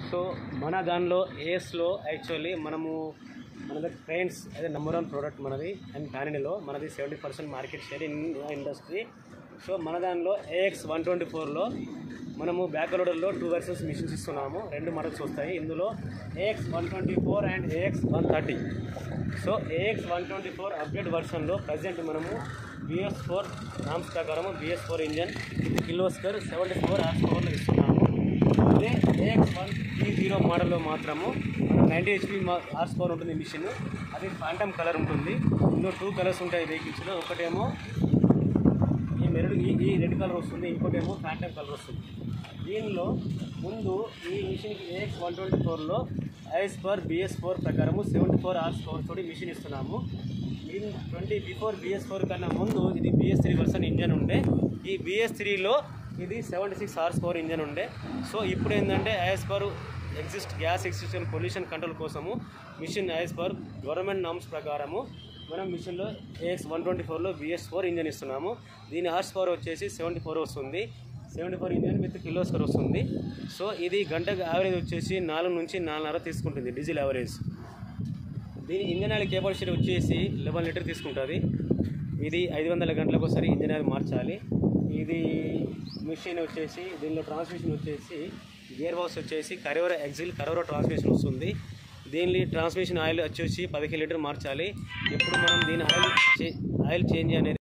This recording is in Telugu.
సో మన దానిలో ఏఎస్లో యాక్చువల్లీ మనము మన దగ్గర ట్రైన్స్ అదే నెంబర్ వన్ ప్రోడక్ట్ మనది అండ్ ప్యానిలో మనది seventy percent market share in industry so మన దానిలో ఏఎక్స్ వన్ ట్వంటీ ఫోర్లో మనము బ్యాక్ లోడర్లో టూ వెర్షన్స్ మిషన్స్ ఇస్తున్నాము రెండు మోడల్స్ వస్తాయి ఇందులో AX one twenty four and AX one thirty so AX one twenty four update వర్షన్లో ప్రజెంట్ మనము బిఎస్ ఫోర్ నామ్స్ ప్రకారము BS four engine Kirloskar seventy four horse పవర్లో ఇస్తున్నాము అదే ఏఎక్స్ వన్ త్రీ జీరో మోడల్లో మాత్రము నైంటీ హెచ్పి హార్స్ పవర్ ఉంటుంది మిషన్ అది ఫాంటమ్ కలర్ ఉంటుంది ఇందులో టూ కలర్స్ ఉంటాయి వెహికల్స్లో ఒకటేమో ఈ మెరుడు ఈ ఈ రెడ్ కలర్ వస్తుంది ఇంకోటేమో ఫ్యాంటమ్ కలర్ వస్తుంది దీనిలో ముందు ఈ మిషన్కి ఏఎక్స్ వన్ ట్వంటీ ఫోర్లో ఐఎస్ ఫర్ బిఎస్ ఫోర్ ప్రకారము సెవెంటీ ఫోర్ అవర్స్ పవర్ తోటి మిషన్ ఇస్తున్నాము in twenty before BS four కన్నా ముందు ఇది బిఎస్ త్రీ వర్షన్ ఇంజన్ ఉండే ఈ బిఎస్ త్రీలో ఇది seventy six horse power engine ఉండే సో ఇప్పుడు ఏంటంటే యాజ్ పర్ ఎగ్జిస్ట్ గ్యాస్ ఎగ్జిస్టెన్ పొల్యూషన్ కంట్రోల్ కోసము machine as per government norms ప్రకారము మనం మిషన్లో ఏఎక్స్ వన్ ట్వంటీ ఫోర్లో బిఎస్ ఫోర్ ఇంజన్ ఇస్తున్నాము దీని హార్స్ పవర్ వచ్చేసి సెవెంటీ ఫోర్ వస్తుంది seventy four engine with Kirloskar వస్తుంది సో ఇది గంటకు యావరేజ్ వచ్చేసి నాలుగు నుంచి నాలుగున్నర తీసుకుంటుంది డీజిల్ యావరేజ్ దీని ఇంజన్ ఆయిల్ కేపాసిటీ వచ్చేసి లెవెన్ లీటర్ తీసుకుంటుంది ఇది ఐదు వందల గంటలకు ఒకసారి ఇంజన్ ఆయిల్ మార్చాలి ఇది మిషన్ వచ్చేసి దీనిలో ట్రాన్స్మిషన్ వచ్చేసి గేర్ బాక్స్ వచ్చేసి కరోరా ఎగ్జిల్ కరోరా ట్రాన్స్మిషన్ వస్తుంది దీని ట్రాన్స్మిషన్ ఆయిల్ వచ్చేసి పదిహేను లీటర్ మార్చాలి ఇప్పుడు మనం దీని ఆయిల్ చే- ఆయిల్ చేంజ్ అనేది